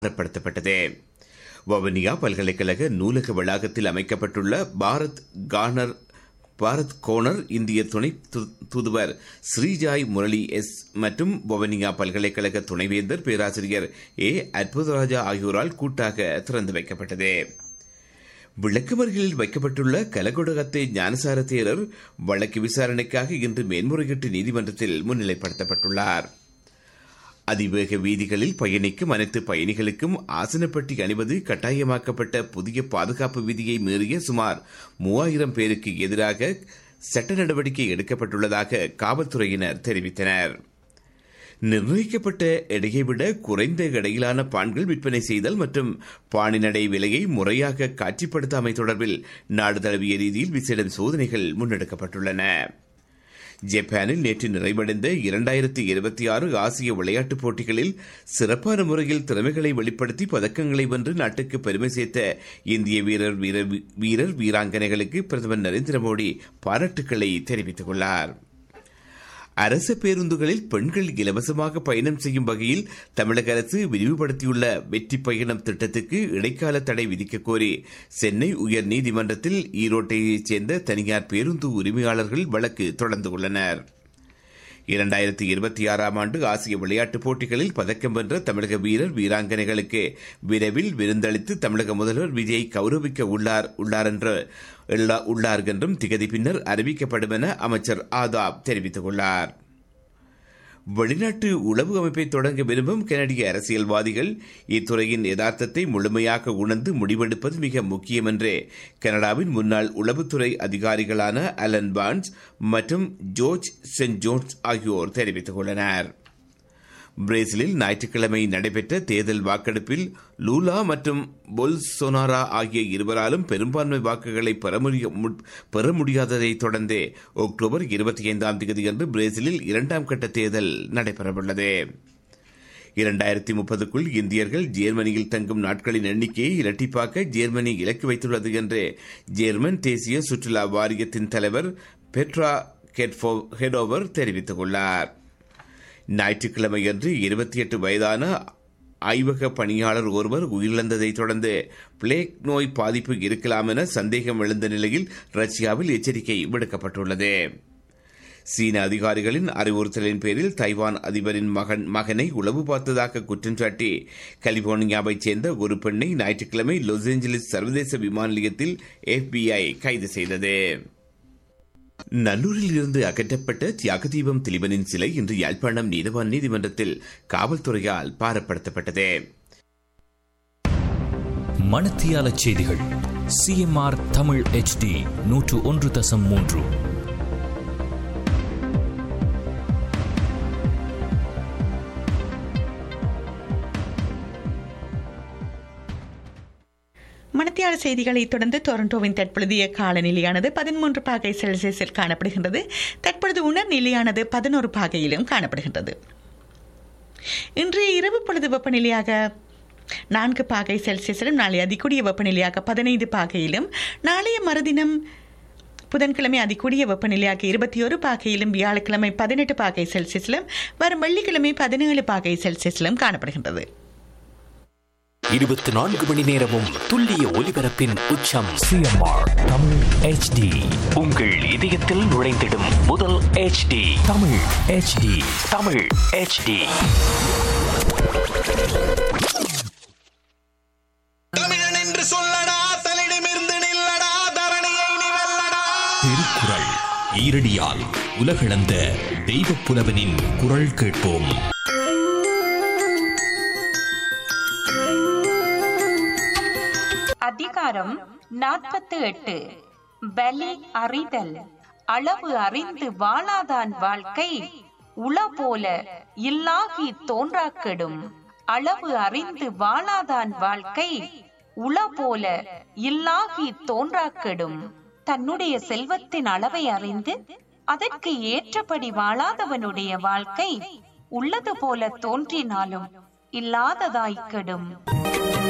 ஏற்படுத்தப்பட்டது வவுனியா பல்கலைக்கழக நூலக வளாகத்தில் அமைக்கப்பட்டுள்ள பாரத் கார்னர் பாரத் கோனர் இந்திய துணை து- தூதுவர் ஸ்ரீஜாய் முரளி எஸ் மற்றும் வவுனியா பல்கலைக்கழக துணைவேந்தர் பேராசிரியர் ஏ அற்புதராஜா ஆகியோரால் கூட்டாக திறந்து வைக்கப்பட்டது விளக்குமறிகளில் வைக்கப்பட்டுள்ள கலகொடகத்தை ஞானசார தேரர் வழக்கு விசாரணைக்காக இன்று மேன்முறையீட்டு நீதிமன்றத்தில் முன்னிலைப்படுத்தப்பட்டுள்ளார் அதிவேக வீதிகளில் பயணிக்கும் அனைத்து பயணிகளுக்கும் ஆசனப்பட்டி அணிவது கட்டாயமாக்கப்பட்ட புதிய பாதுகாப்பு விதியை மீறிய சுமார் மூவாயிரம் பேருக்கு எதிராக சட்ட நடவடிக்கை எடுக்கப்பட்டுள்ளதாக காவல்துறையினர் தெரிவித்தனர் நிர்ணயிக்கப்பட்ட எடையை விட குறைந்த எடையிலான பான்கள் விற்பனை செய்தல் மற்றும் பாணிநடை விலையை முறையாக காட்சிப்படுத்தாமை தொடர்பில் நாடு தழுவிய ரீதியில் விசேட சோதனைகள் முன்னெடுக்கப்பட்டுள்ளன ஜப்பானில் நேற்று நிறைவடைந்த இரண்டாயிரத்தி இருபத்தி ஆறு ஆசிய விளையாட்டுப் போட்டிகளில் சிறப்பான முறையில் திறமைகளை வெளிப்படுத்தி பதக்கங்களை வென்று நாட்டுக்கு பெருமை சேர்த்த இந்திய வீரர் வீரர் வீரர் வீராங்கனைகளுக்கு பிரதமர் நரேந்திர மோடி பாராட்டுக்களை தெரிவித்துள்ளார் அரசு பேருந்துகளில் பெண்கள் இலவசமாக பயணம் செய்யும் வகையில் தமிழக அரசு விரிவுபடுத்தியுள்ள வெற்றி பயணம் திட்டத்துக்கு இடைக்கால தடை விதிக்க கோரி சென்னை உயர் நீதிமன்றத்தில் ஈரோட்டையைச் சேர்ந்த தனியார் பேருந்து உரிமையாளர்கள் வழக்கு தொடர்ந்துள்ளனர் இரண்டாயிரத்தி இருபத்தி ஆறாம் ஆண்டு ஆசிய விளையாட்டுப் போட்டிகளில் பதக்கம் வென்ற தமிழக வீரர் வீராங்கனைகளுக்கு விரைவில் விருந்தளித்து தமிழக முதல்வர் விஜய் கௌரவிக்க உள்ளார் உள்ளார் என்று உள்ளா- உள்ளார் என்றும் திகதி பின்னர் அறிவிக்கப்படும் என அமைச்சர் ஆதாப் தெரிவித்துள்ளார் வெளிநாட்டு உளவு அமைப்பை தொடங்க விரும்பும் கனடிய அரசியல்வாதிகள் இத்துறையின் யதார்த்தத்தை முழுமையாக உணர்ந்து முடிவெடுப்பது மிக முக்கியம் என்று கனடாவின் முன்னாள் உளவுத்துறை அதிகாரிகளான அலன் பான்ஸ் மற்றும் ஜோர்ஜ் சென்ட் ஜோன்ஸ் ஆகியோர் தெரிவித்துள்ளனர் பிரேசிலில் ஞாயிற்றுக்கிழமை நடைபெற்ற தேர்தல் வாக்கெடுப்பில் லூலா மற்றும் பொல்சொனாரா ஆகிய இருவராலும் பெரும்பான்மை வாக்குகளை பெற முடிய- மு- பெற முடியாததைத் தொடர்ந்து அக்டோபர் இருபத்தி ஐந்தாம் தேதியன்று பிரேசிலில் இரண்டாம் கட்ட தேர்தல் நடைபெறவுள்ளது இரண்டாயிரத்தி முப்பதுக்குள் இந்தியர்கள் ஜேர்மனியில் தங்கும் நாட்களின் எண்ணிக்கையை இரட்டிப்பாக்க ஜேர்மனி இலக்கு வைத்துள்ளது என்று ஜேர்மன் தேசிய சுற்றுலா வாரியத்தின் தலைவர் பெட்ரா கெட்ஃபோ- ஹெடோவர் தெரிவித்துள்ளார் ஞாயிற்றுக்கிழமையன்று இருபத்தி எட்டு வயதான ஆய்வக பணியாளர் ஒருவர் உயிரிழந்ததைத் தொடர்ந்து பிளேக் நோய் பாதிப்பு இருக்கலாம் என சந்தேகம் எழுந்த நிலையில் ரஷ்யாவில் எச்சரிக்கை விடுக்கப்பட்டுள்ளது சீன அதிகாரிகளின் அறிவுறுத்தலின் பேரில் தைவான் அதிபரின் மகன் மகனை உளவு பார்த்ததாக குற்றம் சாட்டி கலிபோர்னியாவைச் சேர்ந்த ஒரு பெண்ணை ஞாயிற்றுக்கிழமை லாஸ் ஏஞ்சலிஸ் சர்வதேச விமான நிலையத்தில் FBI கைது செய்தது நல்லூரில் இருந்து அகற்றப்பட்ட தியாகதீபம் திலீபனின் சிலை இன்று யாழ்ப்பாணம் நீதவான் நீதிமன்றத்தில் காவல்துறையால் பாரப்படுத்தப்பட்டது மணத்தியால செய்திகள் சிஎம்ஆர் தமிழ் ஹெச்டி நூற்று ஒன்று தசம் மூன்று மணத்தியால செய்திகளை தொடர்ந்து டொரண்டோவின் தற்பொழுதைய காலநிலையானது பதிமூன்று பாகை செல்சியஸில் காணப்படுகின்றது தற்பொழுது உணர் நிலையானது பதினோரு பாகையிலும் காணப்படுகின்றது இன்றைய இரவு பொழுது வெப்பநிலையாக நான்கு பாகை செல்சியஸிலும் நாளை அதிகூடிய வெப்பநிலையாக பதினைந்து பாகையிலும் நாளைய மறுதினம் புதன்கிழமை அதிகூடிய வெப்பநிலையாக இருபத்தி ஒரு பாகையிலும் வியாழக்கிழமை பதினெட்டு பாகை செல்சியஸிலும் வரும் வெள்ளிக்கிழமை பதினேழு பாகை செல்சியஸிலும் காணப்படுகின்றது இருபத்தி நான்கு மணி நேரமும் துல்லிய ஒலிபரப்பின் உச்சம் சிஎம்ஆர் தமிழ் ஹெச்டி உங்கள் இதயத்தில் நுழைந்திடும் முதல் HD Tamil HD Tamil HD தமிழன் என்று சொல்லடா தலிடமிருந்து நில்லடா தரணியை நீ வெல்லடா திருக்குறள் ஈரடியால் உலகளந்த தெய்வப் புலவனின் குரல் கேட்போம் அதிகாரம் நாற்பத்து எட்டு பலி அறிதல் அளவு அறிந்து வாழாதான் வாழ்க்கை உள போல இல்லாகி தோன்றாக்கெடும் அளவு அறிந்து வாழாதான் வாழ்க்கை உள போல இல்லாகி தோன்றாக்கெடும் தன்னுடைய செல்வத்தின் அளவை அறிந்து அதற்கு ஏற்றபடி வாழாதவனுடைய வாழ்க்கை உள்ளது போல தோன்றினாலும் இல்லாததாய்க்கெடும்